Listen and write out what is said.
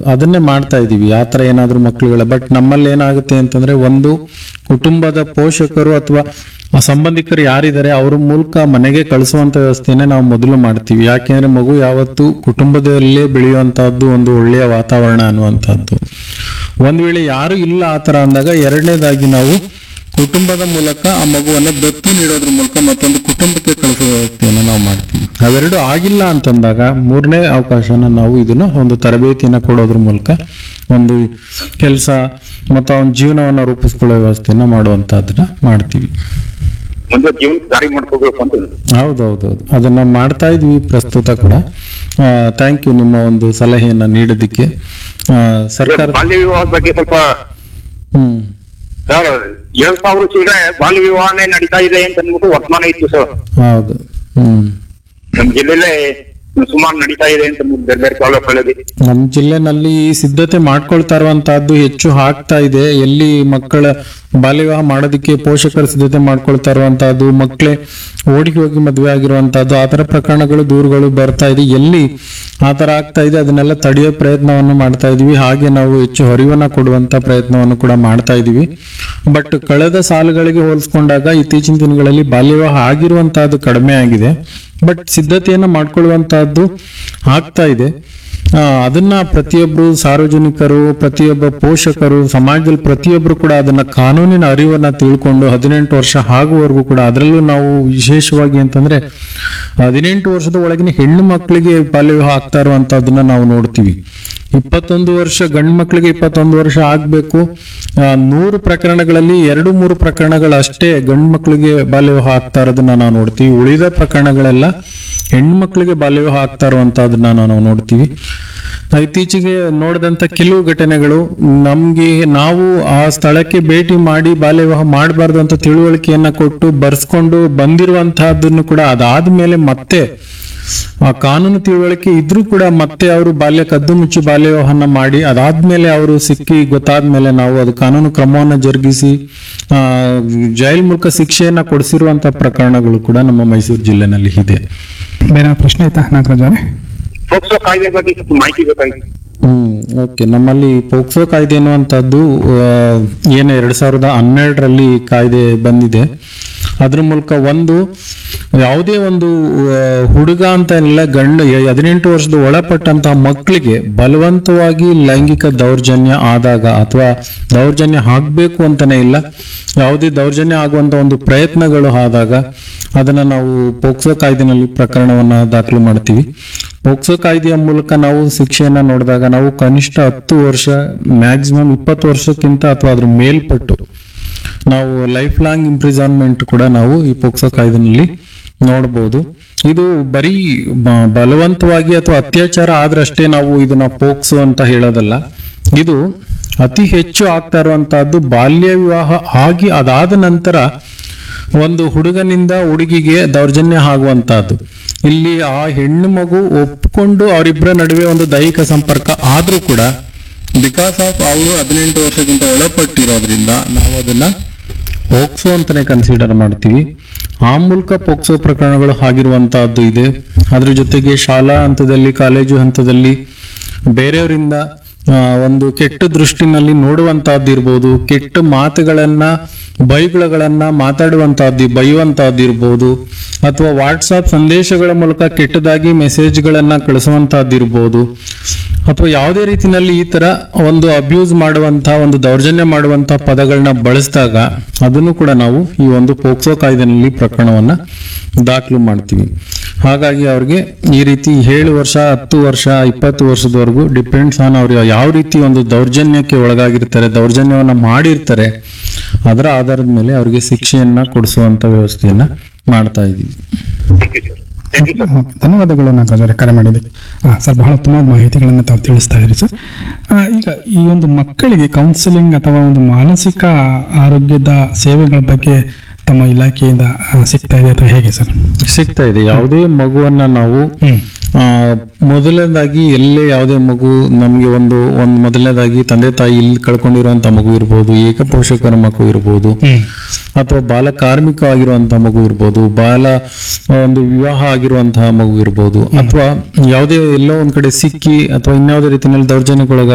ಅದನ್ನೇ ಮಾಡ್ತಾ ಇದೀವಿ ಆ ತರ ಏನಾದ್ರೂ ಮಕ್ಕಳುಗಳ ಬಟ್ ನಮ್ಮಲ್ಲಿ ಏನಾಗುತ್ತೆ ಅಂತಂದ್ರೆ ಒಂದು ಕುಟುಂಬದ ಪೋಷಕರು ಅಥವಾ ಆ ಸಂಬಂಧಿಕರು ಯಾರಿದ್ದಾರೆ ಅವ್ರ ಮೂಲಕ ಮನೆಗೆ ಕಳಿಸುವಂತ ವ್ಯವಸ್ಥೆನೆ ನಾವು ಮೊದಲು ಮಾಡ್ತೀವಿ ಯಾಕೆಂದ್ರೆ ಮಗು ಯಾವತ್ತು ಕುಟುಂಬದಲ್ಲೇ ಬೆಳೆಯುವಂತಹದ್ದು ಒಂದು ಒಳ್ಳೆಯ ವಾತಾವರಣ ಅನ್ನುವಂಥದ್ದು ಒಂದ್ ವೇಳೆ ಯಾರು ಇಲ್ಲ ಆ ತರ ಅಂದಾಗ ಎರಡನೇದಾಗಿ ನಾವು ಕುಟುಂಬದ ಮೂಲಕ ಆ ಮಗುವನ್ನ ದತ್ತು ನೀಡೋದ್ರ ಮೂಲಕ ಮತ್ತೊಂದು ಕುಟುಂಬಕ್ಕೆ ಕಳಿಸುವ ವ್ಯವಸ್ಥೆಯನ್ನು ನಾವು ಮಾಡ್ತೀವಿ ಅವೆರಡು ಆಗಿಲ್ಲ ಅಂತಂದಾಗ ಮೂರನೇ ಅವಕಾಶನ ನಾವು ಇದನ್ನ ಒಂದು ತರಬೇತಿಯನ್ನ ಕೊಡೋದ್ರ ಮೂಲಕ ಒಂದು ಕೆಲಸ ಮತ್ತು ಅವನ ಜೀವನವನ್ನ ರೂಪಿಸ್ಕೊಳ್ಳೋ ವ್ಯವಸ್ಥೆಯನ್ನ ಮಾಡುವಂತಹದನ್ನ ಮಾಡ್ತೀವಿ ಮುಂದೆ ಜೀವನ ದಾರಿ ಮಾಡ್ಕೋಬೇಕು ಅಂತ ಹೌದೌದೌದು ಅದನ್ನ ಮಾಡ್ತಾ ಇದ್ವಿ ಪ್ರಸ್ತುತ ಕೂಡ ಥ್ಯಾಂಕ್ ಯು ನಿಮ್ಮ ಒಂದು ಸಲಹೆಯನ್ನ ನೀಡೋದಕ್ಕೆ ಆ, ಸರ್ಕಾರ ಬಾಲ್ಯ ವಿವಾಹದ ಬಗ್ಗೆ ಸ್ವಲ್ಪ ಹ್ಮ್ ಸರ್ ಎರಡ್ ಸಾವಿರ ಈಗ ಬಾಲ್ಯ ವಿವಾಹನೇ ನಡೀತಾ ಇದೆ ಅಂತ ಅಂದ್ಬಿಟ್ಟು ವರ್ತಮಾನ ಇತ್ತು ಸರ್ ಹೌದು ಹ್ಮ್ ನಮ್ ಜಿಲ್ಲೆಲೆ ಸುಮಾರು ನಡೀತಾ ಇದೆ ಅಂತ ಅಂದ್ಬಿಟ್ಟು ಬೇರೆ ಬೇರೆ ತಾಲೂಕಲ್ಲಿ ನಮ್ಮ ಜಿಲ್ಲೆನಲ್ಲಿ ಈ ಸಿದ್ಧತೆ ಮಾಡ್ಕೊಳ್ತಾ ಇರುವಂತಹದ್ದು ಹೆಚ್ಚು ಆಗ್ತಾ ಇದೆ ಎಲ್ಲಿ ಮಕ್ಕಳ ಬಾಲ್ಯ ವಿವಾಹ ಮಾಡೋದಕ್ಕೆ ಪೋಷಕರು ಸಿದ್ಧತೆ ಮಾಡ್ಕೊಳ್ತಾ ಇರುವಂತಹದ್ದು ಮಕ್ಕಳೇ ಓಡಿಗೆ ಹೋಗಿ ಮದುವೆ ಆಗಿರುವಂತಹದ್ದು ಆ ತರ ಪ್ರಕರಣಗಳು ದೂರುಗಳು ಬರ್ತಾ ಇದೆ ಎಲ್ಲಿ ಆ ತರ ಆಗ್ತಾ ಇದೆ ಅದನ್ನೆಲ್ಲ ತಡೆಯೋ ಪ್ರಯತ್ನವನ್ನು ಮಾಡ್ತಾ ಇದೀವಿ ಹಾಗೆ ನಾವು ಹೆಚ್ಚು ಹೊರಿವನ್ನ ಕೊಡುವಂತ ಪ್ರಯತ್ನವನ್ನು ಕೂಡ ಮಾಡ್ತಾ ಇದೀವಿ ಬಟ್ ಕಳೆದ ಸಾಲುಗಳಿಗೆ ಹೋಲಿಸ್ಕೊಂಡಾಗ ಇತ್ತೀಚಿನ ದಿನಗಳಲ್ಲಿ ಬಾಲ್ಯ ವಿವಾಹ ಆಗಿರುವಂತಹದ್ದು ಕಡಿಮೆ ಆಗಿದೆ ಬಟ್ ಸಿದ್ಧತೆಯನ್ನ ಮಾಡ್ಕೊಳ್ಳುವಂತಹದ್ದು ಆಗ್ತಾ ಇದೆ ಆ, ಅದನ್ನ ಪ್ರತಿಯೊಬ್ರು ಸಾರ್ವಜನಿಕರು ಪ್ರತಿಯೊಬ್ಬ ಪೋಷಕರು ಸಮಾಜದಲ್ಲಿ ಪ್ರತಿಯೊಬ್ರು ಕೂಡ ಅದನ್ನ ಕಾನೂನಿನ ಅರಿವನ್ನ ತಿಳ್ಕೊಂಡು ಹದಿನೆಂಟು ವರ್ಷ ಆಗುವವರೆಗೂ ಕೂಡ ಅದರಲ್ಲೂ ನಾವು ವಿಶೇಷವಾಗಿ ಅಂತಂದ್ರೆ ಹದಿನೆಂಟು ವರ್ಷದ ಒಳಗಿನ ಹೆಣ್ಣು ಮಕ್ಕಳಿಗೆ ಬಾಲ್ಯ ವಿವಾಹ ಆಗ್ತಾ ಇರುವಂತಹದನ್ನ ನಾವು ನೋಡ್ತೀವಿ ಇಪ್ಪತ್ತೊಂದು ವರ್ಷ ಗಂಡು ಮಕ್ಕಳಿಗೆ ಇಪ್ಪತ್ತೊಂದು ವರ್ಷ ಆಗ್ಬೇಕು ಆ, ನೂರು ಪ್ರಕರಣಗಳಲ್ಲಿ ಎರಡು ಮೂರು ಪ್ರಕರಣಗಳಷ್ಟೇ ಗಂಡು ಮಕ್ಕಳಿಗೆ ಬಾಲ್ಯ ವಿವಾಹ ಆಗ್ತಾ ಇರೋದನ್ನ ನಾವು ನೋಡ್ತೀವಿ ಉಳಿದ ಪ್ರಕರಣಗಳೆಲ್ಲ ಹೆಣ್ಣು ಮಕ್ಕಳಿಗೆ ಬಾಲ್ಯ ವಿವಾಹ ಆಗ್ತಾ ಇರುವಂತಹದನ್ನ ನಾವು ನೋಡ್ತೀವಿ ಇತ್ತೀಚೆಗೆ ನೋಡಿದಂತ ಕೆಲವು ಘಟನೆಗಳು ನಮ್ಗೆ ನಾವು ಆ ಸ್ಥಳಕ್ಕೆ ಭೇಟಿ ಮಾಡಿ ಬಾಲ್ಯ ವಿವಾಹ ಮಾಡಬಾರ್ದು ಅಂತ ತಿಳುವಳಿಕೆಯನ್ನ ಕೊಟ್ಟು ಬರ್ಸ್ಕೊಂಡು ಬಂದಿರುವಂತಹದ್ದನ್ನು ಕೂಡ ಅದಾದ್ಮೇಲೆ ಮತ್ತೆ ಆ ಕಾನೂನು ತಿಳುವಳಿಕೆ ಇದ್ರೂ ಕೂಡ ಮತ್ತೆ ಅವರು ಬಾಲ್ಯ ಕದ್ದು ಮುಚ್ಚಿ ಬಾಲ್ಯ ವಿವಾಹನ ಮಾಡಿ ಅದಾದ್ಮೇಲೆ ಅವರು ಸಿಕ್ಕಿ ಗೊತ್ತಾದ್ಮೇಲೆ ನಾವು ಅದು ಕಾನೂನು ಕ್ರಮವನ್ನ ಜರುಗಿಸಿ ಆ ಜೈಲ್ ಮೂಲಕ ಶಿಕ್ಷೆಯನ್ನ ಕೊಡಿಸಿರುವಂತ ಪ್ರಕರಣಗಳು ಕೂಡ ನಮ್ಮ ಮೈಸೂರು ಜಿಲ್ಲೆನಲ್ಲಿ ಇದೆ ಬೇರೆ ಪ್ರಶ್ನೆ ಆಯ್ತಾ ನಾಗರಾಜ್ ಅವರೇ ಪೋಕ್ಸೋ ಕಾಯ್ದೆ ಬಗ್ಗೆ ಸ್ವಲ್ಪ ಮಾಹಿತಿ ಬೇಕಾಗಿತ್ತು ಹ್ಮ್ ಓಕೆ ನಮ್ಮಲ್ಲಿ ಪೋಕ್ಸೋ ಕಾಯ್ದೆ ಅನ್ನುವಂಥದ್ದು ಆ, ಏನು ಎರಡ್ ಸಾವಿರದ ಹನ್ನೆರಡರಲ್ಲಿ ಕಾಯ್ದೆ ಬಂದಿದೆ ಅದ್ರ ಮೂಲಕ ಒಂದು ಯಾವುದೇ ಒಂದು ಆ, ಹುಡುಗ ಅಂತ ಇಲ್ಲ ಗಂಡ ಹದಿನೆಂಟು ವರ್ಷದ ಒಳಪಟ್ಟಂತಹ ಮಕ್ಕಳಿಗೆ ಬಲವಂತವಾಗಿ ಲೈಂಗಿಕ ದೌರ್ಜನ್ಯ ಆದಾಗ ಅಥವಾ ದೌರ್ಜನ್ಯ ಆಗ್ಬೇಕು ಅಂತಾನೆ ಇಲ್ಲ ಯಾವುದೇ ದೌರ್ಜನ್ಯ ಆಗುವಂತ ಒಂದು ಪ್ರಯತ್ನಗಳು ಆದಾಗ ಅದನ್ನ ನಾವು ಪೋಕ್ಸೋ ಕಾಯ್ದೆನಲ್ಲಿ ಪ್ರಕರಣವನ್ನ ದಾಖಲು ಮಾಡ್ತೀವಿ ಪೋಕ್ಸೋ ಕಾಯ್ದೆಯ ಮೂಲಕ ನಾವು ಶಿಕ್ಷೆಯನ್ನ ನೋಡಿದಾಗ ನಾವು ಕನಿಷ್ಠ ಹತ್ತು ವರ್ಷ ಮ್ಯಾಕ್ಸಿಮಮ್ ಇಪ್ಪತ್ತು ವರ್ಷಕ್ಕಿಂತ ಅಥವಾ ಅದ್ರ ಮೇಲ್ಪಟ್ಟು ನಾವು ಲೈಫ್ ಲಾಂಗ್ ಇಂಪ್ರಿಸನ್ಮೆಂಟ್ ಕೂಡ ನಾವು ಈ ಪೋಕ್ಸೋ ಕಾಯ್ದೆನಲ್ಲಿ ನೋಡಬಹುದು ಇದು ಬರೀ ಬ- ಬಲವಂತವಾಗಿ ಅಥವಾ ಅತ್ಯಾಚಾರ ಆದ್ರಷ್ಟೇ ನಾವು ಇದನ್ನ ಪೋಕ್ಸೋ ಅಂತ ಹೇಳೋದಲ್ಲ ಇದು ಅತಿ ಹೆಚ್ಚು ಆಗ್ತಾ ಇರುವಂತಹದ್ದು ಬಾಲ್ಯ ವಿವಾಹ ಆಗಿ ಅದಾದ ನಂತರ ಒಂದು ಹುಡುಗನಿಂದ ಹುಡುಗಿಗೆ ದೌರ್ಜನ್ಯ ಆಗುವಂತಹದ್ದು ಇಲ್ಲಿ ಆ ಹೆಣ್ಣು ಮಗು ಒಪ್ಕೊಂಡು ಅವರಿಬ್ಬರ ನಡುವೆ ಒಂದು ದೈಹಿಕ ಸಂಪರ್ಕ ಆದ್ರೂ ಕೂಡ ಬಿಕಾಸ್ ಆಫ್ ಅವರು ಹದಿನೆಂಟು ವರ್ಷಕ್ಕಿಂತ ಒಳಪಟ್ಟಿರೋದ್ರಿಂದ ನಾವು ಅದನ್ನ ಪೋಕ್ಸೋ ಅಂತಾನೆ ಕನ್ಸಿಡರ್ ಮಾಡ್ತೀವಿ ಆ ಮೂಲಕ ಪೋಕ್ಸೋ ಪ್ರಕರಣಗಳು ಆಗಿರುವಂತಹದ್ದು ಇದೆ ಅದ್ರ ಜೊತೆಗೆ ಶಾಲಾ ಹಂತದಲ್ಲಿ ಕಾಲೇಜು ಹಂತದಲ್ಲಿ ಬೇರೆಯವರಿಂದ ಆ, ಒಂದು ಕೆಟ್ಟ ದೃಷ್ಟಿನಲ್ಲಿ ನೋಡುವಂತಹದ್ದು ಇರ್ಬೋದು ಕೆಟ್ಟ ಮಾತುಗಳನ್ನ ಬೈಗುಳಗಳನ್ನ ಮಾತಾಡುವಂತಹದ್ದು ಬೈಯುವಂತಹದ್ದು ಇರ್ಬೋದು ಅಥವಾ ವಾಟ್ಸಾಪ್ ಸಂದೇಶಗಳ ಮೂಲಕ ಕೆಟ್ಟದಾಗಿ ಮೆಸೇಜ್ಗಳನ್ನ ಕಳಿಸುವಂತಹದ್ದು ಇರ್ಬೋದು ಅಥವಾ ಯಾವುದೇ ರೀತಿನಲ್ಲಿ ಈ ತರ ಒಂದು ಅಬ್ಯೂಸ್ ಮಾಡುವಂತಹ ಒಂದು ದೌರ್ಜನ್ಯ ಮಾಡುವಂತಹ ಪದಗಳನ್ನ ಬಳಸಿದಾಗ ಅದನ್ನು ಕೂಡ ನಾವು ಈ ಒಂದು ಪೋಕ್ಸೋ ಕಾಯ್ದೆನಲ್ಲಿ ಪ್ರಕರಣವನ್ನ ದಾಖಲು ಮಾಡ್ತೀವಿ ಹಾಗಾಗಿ ಅವ್ರಿಗೆ ಈ ರೀತಿ ಏಳು ವರ್ಷ ಹತ್ತು ವರ್ಷ ಇಪ್ಪತ್ತು ವರ್ಷದವರೆಗೂ ಡಿಪೆಂಡ್ಸ್ ಆನ್ ಅವ್ರು ಯಾವ ರೀತಿ ಒಂದು ದೌರ್ಜನ್ಯಕ್ಕೆ ಒಳಗಾಗಿರ್ತಾರೆ ದೌರ್ಜನ್ಯವನ್ನ ಮಾಡಿರ್ತಾರೆ ಅದರ ಆಧಾರದ ಮೇಲೆ ಅವ್ರಿಗೆ ಶಿಕ್ಷೆಯನ್ನ ಕೊಡಿಸುವಂತ ವ್ಯವಸ್ಥೆಯನ್ನ ಮಾಡ್ತಾ ಇದೀವಿ thank you sir thank you sir okay, ಧನ್ಯವಾದಗಳು ನಾಗರಾಜ್ ಅವರೇ ಕರೆ ಮಾಡಿದ್ದಕ್ಕೆ ಹಾಂ ಸರ್ ಬಹಳ ತುಂಬ ಮಾಹಿತಿಗಳನ್ನು ತಾವು ತಿಳಿಸ್ತಾ ಇದ್ದೀರಿ ಸರ್ ಆ, ಈಗ ಈ ಒಂದು ಮಕ್ಕಳಿಗೆ ಕೌನ್ಸಿಲಿಂಗ್ ಅಥವಾ ಒಂದು ಮಾನಸಿಕ ಆರೋಗ್ಯದ ಸೇವೆಗಳ ಬಗ್ಗೆ ತಮ್ಮ ಇಲಾಖೆಯಿಂದ ಆ, ಸಿಗ್ತಾ ಇದೆ ಅಥವಾ ಹೇಗೆ ಸರ್ ಸಿಗ್ತಾ ಇದೆ ಯಾವುದೇ ಮಗುವನ್ನ ನಾವು ಹ್ಮ್ ಆ, ಮೊದಲನೇದಾಗಿ ಎಲ್ಲೇ ಯಾವುದೇ ಮಗು ನಮಗೆ ಒಂದು ಒಂದು ಮೊದಲನೇದಾಗಿ ತಂದೆ ತಾಯಿ ಇಲ್ಲಿ ಕಳ್ಕೊಂಡಿರುವಂತ ಮಗು ಇರ್ಬೋದು ಏಕ ಪೋಷಕರ ಮಗು ಇರ್ಬೋದು ಹ್ಮ್ ಅಥವಾ ಬಾಲ ಕಾರ್ಮಿಕ ಆಗಿರುವಂತಹ ಮಗು ಇರ್ಬೋದು ಬಾಲ ಆ, ಒಂದು ವಿವಾಹ ಆಗಿರುವಂತಹ ಮಗು ಇರ್ಬೋದು ಅಥವಾ ಯಾವುದೇ ಎಲ್ಲೋ ಒಂದ್ ಕಡೆ ಸಿಕ್ಕಿ ಅಥವಾ ಇನ್ಯಾವುದೇ ರೀತಿಯಲ್ಲಿ ದೌರ್ಜನ್ಯಕ್ಕೊಳಗ